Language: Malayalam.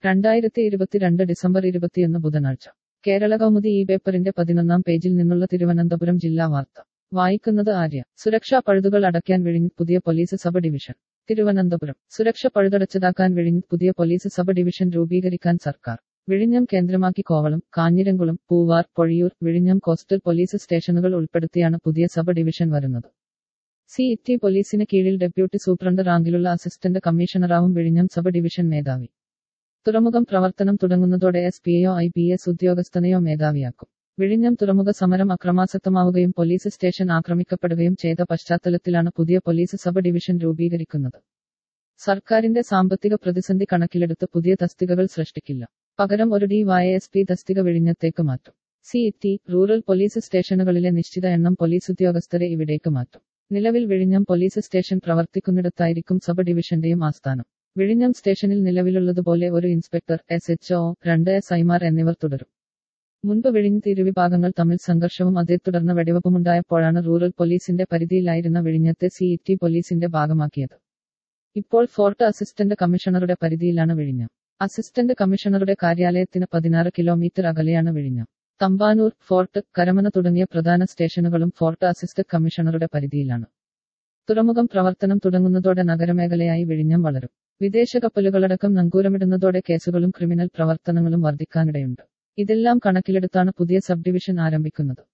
രണ്ടായിരത്തി ഇരുപത്തിരണ്ട് ഡിസംബർ ഇരുപത്തിയൊന്ന് ബുധനാഴ്ച കേരള കൗമുദി ഈ പേപ്പറിന്റെ പതിനൊന്നാം പേജിൽ നിന്നുള്ള തിരുവനന്തപുരം ജില്ലാ വാർത്ത വായിക്കുന്നത് ആര്യ സുരക്ഷാ പഴുതുകൾ അടയ്ക്കാൻ വിഴിഞ്ഞ് പുതിയ പോലീസ് സബ് ഡിവിഷൻ തിരുവനന്തപുരം സുരക്ഷ പഴുതടച്ചതാക്കാൻ വിഴിഞ്ഞ് പുതിയ പോലീസ് സബ് ഡിവിഷൻ രൂപീകരിക്കാൻ സർക്കാർ വിഴിഞ്ഞം കേന്ദ്രമാക്കി കോവളം കാഞ്ഞിരംകുളം പൂവാർ പൊഴിയൂർ വിഴിഞ്ഞം കോസ്റ്റൽ പോലീസ് സ്റ്റേഷനുകൾ ഉൾപ്പെടുത്തിയാണ് പുതിയ സബ് ഡിവിഷൻ വരുന്നത് സി ടി പോലീസിന് കീഴിൽ ഡെപ്യൂട്ടി സൂപ്രണ്ട് റാങ്കിലുള്ള അസിസ്റ്റന്റ് കമ്മീഷണറാവും വിഴിഞ്ഞം സബ് ഡിവിഷൻ മേധാവി തുറമുഖം പ്രവർത്തനം തുടങ്ങുന്നതോടെ എസ് പിയെയോ ഐ പി എസ് ഉദ്യോഗസ്ഥനെയോ മേധാവിയാക്കും വിഴിഞ്ഞം തുറമുഖ സമരം അക്രമാസക്തമാവുകയും പോലീസ് സ്റ്റേഷൻ ആക്രമിക്കപ്പെടുകയും ചെയ്ത പശ്ചാത്തലത്തിലാണ് പുതിയ പോലീസ് സബ് ഡിവിഷൻ രൂപീകരിക്കുന്നത് സർക്കാരിന്റെ സാമ്പത്തിക പ്രതിസന്ധി കണക്കിലെടുത്ത് പുതിയ തസ്തികകൾ സൃഷ്ടിക്കില്ല പകരം ഒരു ഡി വൈ എസ് പി തസ്തിക വിഴിഞ്ഞത്തേക്ക് മാറ്റും സി ടി റൂറൽ പോലീസ് സ്റ്റേഷനുകളിലെ നിശ്ചിത എണ്ണം പോലീസ് ഉദ്യോഗസ്ഥരെ ഇവിടേക്ക് മാറ്റും നിലവിൽ വിഴിഞ്ഞം പോലീസ് സ്റ്റേഷൻ പ്രവർത്തിക്കുന്നിടത്തായിരിക്കും സബ് ഡിവിഷന്റെയും ആസ്ഥാനം വിഴിഞ്ഞം സ്റ്റേഷനിൽ നിലവിലുള്ളതുപോലെ ഒരു ഇൻസ്പെക്ടർ എസ് എച്ച് ഒ രണ്ട് എസ് ഐമാർ എന്നിവർ തുടരും മുൻപ് വിഴിഞ്ഞത്ത് ഇരുവിഭാഗങ്ങൾ തമ്മിൽ സംഘർഷവും അതേ തുടർന്ന് വെടിവെപ്പുമുണ്ടായപ്പോഴാണ് റൂറൽ പോലീസിന്റെ പരിധിയിലായിരുന്ന വിഴിഞ്ഞത്തെ സി ടി പോലീസിന്റെ ഭാഗമാക്കിയത് ഇപ്പോൾ ഫോർട്ട് അസിസ്റ്റന്റ് കമ്മീഷണറുടെ പരിധിയിലാണ് വിഴിഞ്ഞം അസിസ്റ്റന്റ് കമ്മീഷണറുടെ കാര്യാലയത്തിന് പതിനാറ് കിലോമീറ്റർ അകലെയാണ് വിഴിഞ്ഞം തമ്പാനൂർ ഫോർട്ട് കരമന തുടങ്ങിയ പ്രധാന സ്റ്റേഷനുകളും ഫോർട്ട് അസിസ്റ്റന്റ് കമ്മീഷണറുടെ പരിധിയിലാണ് തുറമുഖം പ്രവർത്തനം തുടങ്ങുന്നതോടെ നഗരമേഖലയായി വിഴിഞ്ഞം വളരും വിദേശ കപ്പലുകളടക്കം നങ്കൂരമിടുന്നതോടെ കേസുകളും ക്രിമിനൽ പ്രവർത്തനങ്ങളും വർദ്ധിക്കാനിടയുണ്ട് ഇതെല്ലാം കണക്കിലെടുത്താണ് പുതിയ സബ് ഡിവിഷൻ ആരംഭിക്കുന്നത്